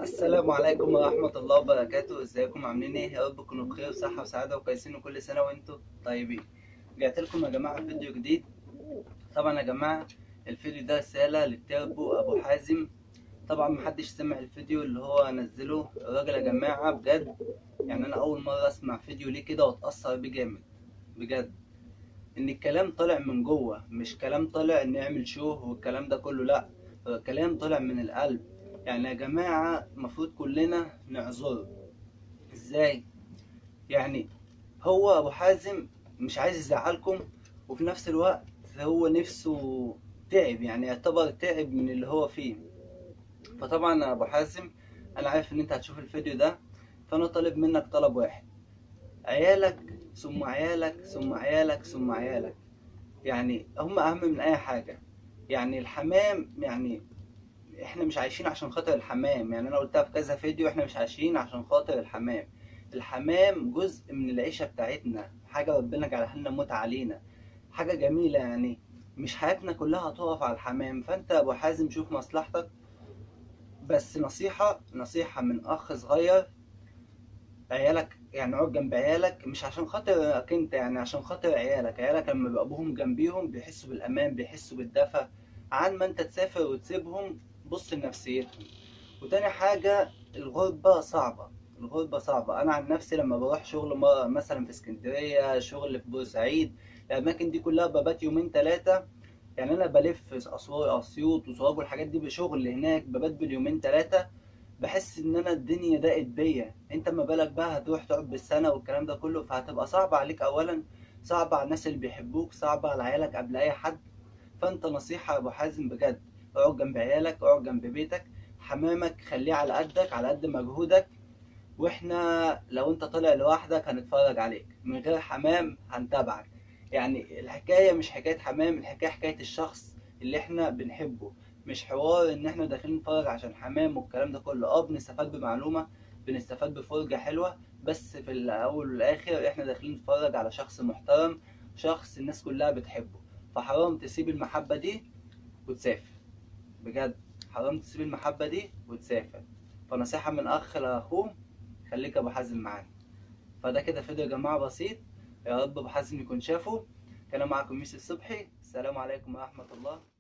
السلام عليكم ورحمة الله وبركاته ازيكم عاملين ايه يا رب تكونوا بخير وصحة وسعادة وكويسين وكل سنة وانتم طيبين رجعت لكم يا جماعة فيديو جديد طبعا يا جماعة الفيديو ده رسالة للتربو ابو حازم طبعا محدش سمع الفيديو اللي هو نزله الراجل يا جماعة بجد يعني انا اول مرة اسمع فيديو ليه كده واتأثر بيه جامد بجد ان الكلام طالع من جوه مش كلام طالع نعمل شو والكلام ده كله لا كلام طالع من القلب يعني يا جماعة المفروض كلنا نعذره ازاي يعني هو ابو حازم مش عايز يزعلكم وفي نفس الوقت هو نفسه تعب يعني يعتبر تعب من اللي هو فيه فطبعا يا ابو حازم انا عارف ان انت هتشوف الفيديو ده فانا طالب منك طلب واحد عيالك ثم عيالك ثم عيالك ثم عيالك يعني هم اهم من اي حاجة يعني الحمام يعني احنا مش عايشين عشان خاطر الحمام يعني انا قلتها في كذا فيديو احنا مش عايشين عشان خاطر الحمام الحمام جزء من العيشة بتاعتنا حاجة ربنا جعلها لنا متعة علينا حاجة جميلة يعني مش حياتنا كلها هتقف على الحمام فانت يا ابو حازم شوف مصلحتك بس نصيحة نصيحة من اخ صغير عيالك يعني اقعد جنب عيالك مش عشان خاطرك انت يعني عشان خاطر عيالك عيالك لما يبقى ابوهم جنبيهم بيحسوا بالامان بيحسوا بالدفى عن ما انت تسافر وتسيبهم بص لنفسيتهم وتاني حاجة الغربة صعبة الغربة صعبة أنا عن نفسي لما بروح شغل مرة مثلا في اسكندرية شغل في بورسعيد الأماكن دي كلها ببات يومين تلاتة يعني أنا بلف أسوار أسيوط وصواب والحاجات دي بشغل هناك ببات باليومين تلاتة بحس إن أنا الدنيا ضاقت بيا أنت ما بالك بقى هتروح تقعد بالسنة والكلام ده كله فهتبقى صعبة عليك أولا صعبة على الناس اللي بيحبوك صعبة على عيالك قبل أي حد فأنت نصيحة يا أبو حازم بجد اقعد جنب عيالك اقعد جنب بيتك حمامك خليه على قدك على قد مجهودك واحنا لو انت طالع لوحدك هنتفرج عليك من غير حمام هنتابعك يعني الحكايه مش حكايه حمام الحكايه حكايه الشخص اللي احنا بنحبه مش حوار ان احنا داخلين نتفرج عشان حمام والكلام ده كله اه بنستفاد بمعلومه بنستفاد بفرجه حلوه بس في الاول والاخر احنا داخلين نتفرج على شخص محترم شخص الناس كلها بتحبه فحرام تسيب المحبه دي وتسافر بجد حرام تسيب المحبة دي وتسافر فنصيحة من أخ لأخوه خليك أبو حازم معانا فده كده فيديو يا جماعة بسيط يا رب أبو حازم يكون شافه كان معكم يوسف صبحي السلام عليكم ورحمة الله